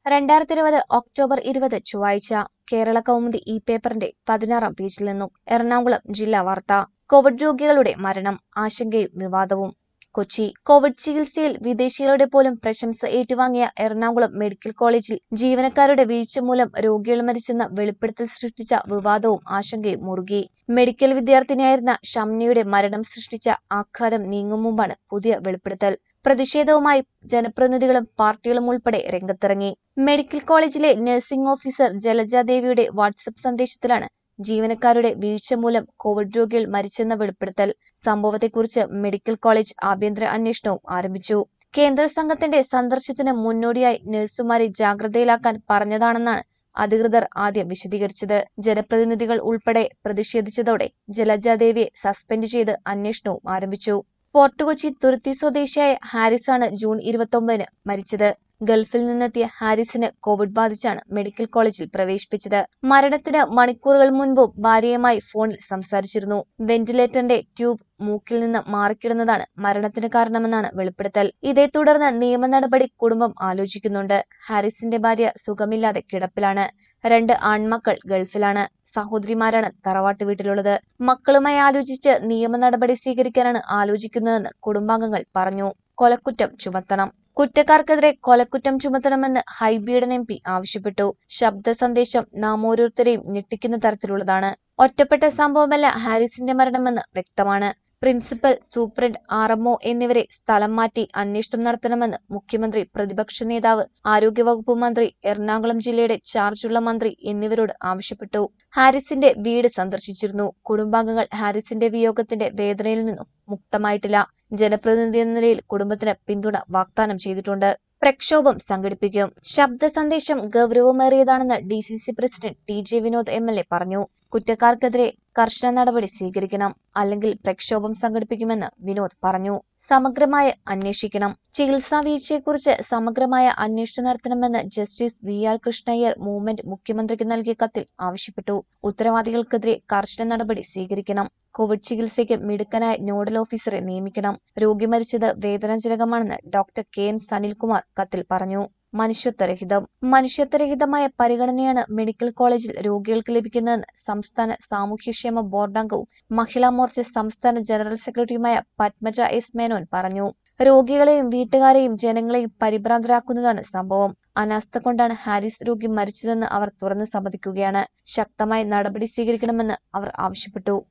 രണ്ടായിരത്തി ഇരുപത് ഒക്ടോബർ ഇരുപത് ചൊവ്വാഴ്ച കേരള കൗമുദി ഈ പേപ്പറിന്റെ പതിനാറാം പേജിൽ നിന്നും എറണാകുളം ജില്ലാ വാർത്ത കോവിഡ് രോഗികളുടെ മരണം ആശങ്കയും വിവാദവും കൊച്ചി കോവിഡ് ചികിത്സയിൽ വിദേശികളുടെ പോലും പ്രശംസ ഏറ്റുവാങ്ങിയ എറണാകുളം മെഡിക്കൽ കോളേജിൽ ജീവനക്കാരുടെ വീഴ്ച മൂലം രോഗികൾ മരിച്ചെന്ന വെളിപ്പെടുത്തൽ സൃഷ്ടിച്ച വിവാദവും ആശങ്കയും മുറുകി മെഡിക്കൽ വിദ്യാർത്ഥിനിയായിരുന്ന ഷംനയുടെ മരണം സൃഷ്ടിച്ച ആഘാതം നീങ്ങും മുമ്പാണ് പുതിയ വെളിപ്പെടുത്തൽ പ്രതിഷേധവുമായി ജനപ്രതിനിധികളും പാർട്ടികളും ഉൾപ്പെടെ രംഗത്തിറങ്ങി മെഡിക്കൽ കോളേജിലെ നഴ്സിംഗ് ഓഫീസർ ജലജാദേവിയുടെ വാട്സപ്പ് സന്ദേശത്തിലാണ് ജീവനക്കാരുടെ വീഴ്ച മൂലം കോവിഡ് രോഗികൾ മരിച്ചെന്ന വെളിപ്പെടുത്തൽ സംഭവത്തെക്കുറിച്ച് മെഡിക്കൽ കോളേജ് ആഭ്യന്തര അന്വേഷണവും ആരംഭിച്ചു കേന്ദ്ര സംഘത്തിന്റെ സന്ദർശനത്തിന് മുന്നോടിയായി നഴ്സുമാരെ ജാഗ്രതയിലാക്കാൻ പറഞ്ഞതാണെന്നാണ് അധികൃതർ ആദ്യം വിശദീകരിച്ചത് ജനപ്രതിനിധികൾ ഉൾപ്പെടെ പ്രതിഷേധിച്ചതോടെ ജലജാദേവിയെ സസ്പെൻഡ് ചെയ്ത് അന്വേഷണവും ആരംഭിച്ചു ഫോർട്ട് കൊച്ചി തുരുത്തി സ്വദേശിയായ ഹാരിസാണ് ജൂൺ ഇരുപത്തൊമ്പതിന് മരിച്ചത് ഗൾഫിൽ നിന്നെത്തിയ ഹാരിസിന് കോവിഡ് ബാധിച്ചാണ് മെഡിക്കൽ കോളേജിൽ പ്രവേശിപ്പിച്ചത് മരണത്തിന് മണിക്കൂറുകൾ മുൻപും ഭാര്യയുമായി ഫോണിൽ സംസാരിച്ചിരുന്നു വെന്റിലേറ്ററിന്റെ ട്യൂബ് മൂക്കിൽ നിന്ന് മാറിക്കിടുന്നതാണ് മരണത്തിന് കാരണമെന്നാണ് വെളിപ്പെടുത്തൽ ഇതേ തുടർന്ന് നിയമ നടപടി കുടുംബം ആലോചിക്കുന്നുണ്ട് ഹാരിസിന്റെ ഭാര്യ സുഖമില്ലാതെ കിടപ്പിലാണ് രണ്ട് ആൺമക്കൾ ഗൾഫിലാണ് സഹോദരിമാരാണ് തറവാട്ട് വീട്ടിലുള്ളത് മക്കളുമായി ആലോചിച്ച് നിയമ നടപടി സ്വീകരിക്കാനാണ് ആലോചിക്കുന്നതെന്ന് കുടുംബാംഗങ്ങൾ പറഞ്ഞു കൊലക്കുറ്റം ചുമത്തണം കുറ്റക്കാർക്കെതിരെ കൊലക്കുറ്റം ചുമത്തണമെന്ന് ഹൈബീഡൻ എം പി ആവശ്യപ്പെട്ടു ശബ്ദ സന്ദേശം നാം ഓരോരുത്തരെയും ഞെട്ടിക്കുന്ന തരത്തിലുള്ളതാണ് ഒറ്റപ്പെട്ട സംഭവമല്ല ഹാരിസിന്റെ മരണമെന്ന് വ്യക്തമാണ് പ്രിൻസിപ്പൽ സൂപ്രണ്ട് ആർ എംഒ എന്നിവരെ സ്ഥലം മാറ്റി അന്വേഷണം നടത്തണമെന്ന് മുഖ്യമന്ത്രി പ്രതിപക്ഷ നേതാവ് ആരോഗ്യവകുപ്പ് മന്ത്രി എറണാകുളം ജില്ലയുടെ ചാർജുള്ള മന്ത്രി എന്നിവരോട് ആവശ്യപ്പെട്ടു ഹാരിസിന്റെ വീട് സന്ദർശിച്ചിരുന്നു കുടുംബാംഗങ്ങൾ ഹാരിസിന്റെ വിയോഗത്തിന്റെ വേദനയിൽ നിന്നും മുക്തമായിട്ടില്ല ജനപ്രതിനിധി എന്ന നിലയിൽ കുടുംബത്തിന് പിന്തുണ വാഗ്ദാനം ചെയ്തിട്ടുണ്ട് പ്രക്ഷോഭം സംഘടിപ്പിക്കും ശബ്ദ സന്ദേശം ഗൗരവമേറിയതാണെന്ന് D C C president T J Vinod M L A പറഞ്ഞു കുറ്റക്കാർക്കെതിരെ കർശന നടപടി സ്വീകരിക്കണം അല്ലെങ്കിൽ പ്രക്ഷോഭം സംഘടിപ്പിക്കുമെന്ന് വിനോദ് പറഞ്ഞു സമഗ്രമായ അന്വേഷിക്കണം ചികിത്സാ വീഴ്ചയെക്കുറിച്ച് സമഗ്രമായ അന്വേഷണം നടത്തണമെന്ന് justice V R Krishna Iyer movement മുഖ്യമന്ത്രിക്ക് നൽകിയ കത്തിൽ ആവശ്യപ്പെട്ടു ഉത്തരവാദികൾക്കെതിരെ കർശന നടപടി സ്വീകരിക്കണം കോവിഡ് ചികിത്സയ്ക്ക് മിടുക്കനായ നോഡൽ ഓഫീസറെ നിയമിക്കണം രോഗി മരിച്ചത് വേദനാജനകമാണെന്ന് ഡോക്ടർ കെ എൻ സനിൽകുമാർ കത്തിൽ പറഞ്ഞു മനുഷ്യത്വരഹിതം മനുഷ്യത്വരഹിതമായ പരിഗണനയാണ് മെഡിക്കൽ കോളേജിൽ രോഗികൾക്ക് ലഭിക്കുന്നതെന്ന് സംസ്ഥാന സാമൂഹ്യക്ഷേമ ബോർഡംഗവും മഹിളാ മോർച്ച സംസ്ഥാന ജനറൽ സെക്രട്ടറിയുമായ പത്മജ എസ് മേനോൻ പറഞ്ഞു രോഗികളെയും വീട്ടുകാരെയും ജനങ്ങളെയും പരിഭ്രാന്തരാക്കുന്നതാണ് സംഭവം അനാസ്ഥ കൊണ്ടാണ് ഹാരിസ് രോഗി മരിച്ചതെന്ന് അവർ തുറന്നു സമ്മതിക്കുകയാണ് ശക്തമായ നടപടി സ്വീകരിക്കണമെന്ന് അവർ ആവശ്യപ്പെട്ടു